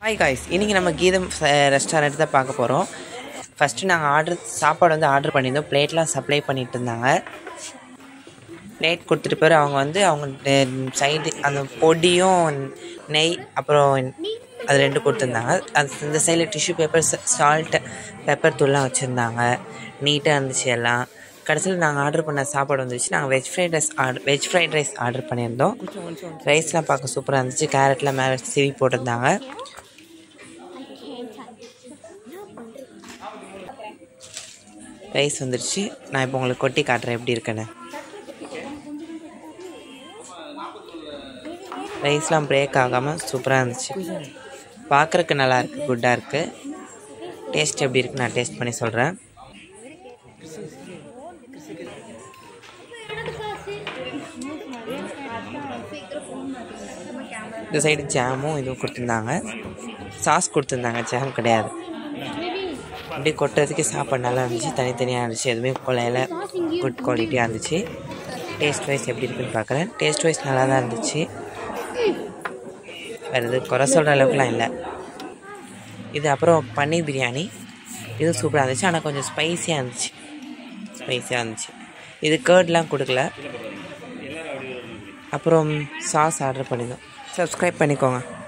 hi guys இன்றைக்கி நம்ம கீதம் ரெஸ்டாரண்ட் தான் பார்க்க போகிறோம் ஃபஸ்ட்டு நாங்கள் ஆர்டர் சாப்பாடு வந்து ஆர்டர் பண்ணியிருந்தோம் பிளேட்லாம் சப்ளை பண்ணிட்டு இருந்தாங்க பிளேட் கொடுத்துட்டு பிறகு அவங்க வந்து அவங்க சைடு அந்த பொடியும் நெய் அப்புறம் அது ரெண்டு கொடுத்துருந்தாங்க அது இந்த சைடில் டிஷ்யூ பேப்பர் சால்ட்டு பெப்பர் தூள்லாம் வச்சுருந்தாங்க நீட்டாக இருந்துச்சு எல்லாம் கடைசியில் நாங்கள் ஆர்டர் பண்ண சாப்பாடு வந்துருச்சு நாங்கள் veg fried rice order veg fried rice order பண்ணியிருந்தோம் ரைஸ்லாம் பார்க்க சூப்பராக இருந்துச்சு கேரட்லாம் மேலே சிவி போட்டிருந்தாங்க ரைஸ் வந்துருச்சு நான் இப்போ உங்களுக்கு கொட்டி காட்டுறேன் எப்படி இருக்குன்னு ரைஸ்லாம் பிரேக் ஆகாமல் சூப்பராக இருந்துச்சு பார்க்குறக்கு நல்லா இருக்குது குட்டாக இருக்குது டேஸ்ட் எப்படி இருக்குன்னு நான் டேஸ்ட் பண்ணி சொல்கிறேன் இந்த சைடு ஜாமும் இதுவும் கொடுத்துருந்தாங்க சாஸ் கொடுத்துருந்தாங்க ஜாம் கிடையாது அப்படியே கொட்டுறதுக்கு சாப்பாடு நல்லா இருந்துச்சு தனித்தனியாக இருந்துச்சு எதுவுமே கொலையில் குட் குவாலிட்டியாக இருந்துச்சு டேஸ்ட் வைஸ் எப்படி இருக்குன்னு பார்க்குறேன் டேஸ்ட் வைஸ் நல்லா தான் இருந்துச்சு வேறு எது குறை சொல்கிற அளவுக்குலாம் இல்லை இது அப்புறம் பன்னீர் பிரியாணி இதுவும் சூப்பராக இருந்துச்சு ஆனால் கொஞ்சம் ஸ்பைஸியாக இருந்துச்சு ஸ்பைஸியாக இருந்துச்சு இது கேர்ட்லாம் கொடுக்கல அப்புறம் சாஸ் ஆர்டர் பண்ணியிருந்தோம் சப்ஸ்கிரைப் பண்ணிக்கோங்க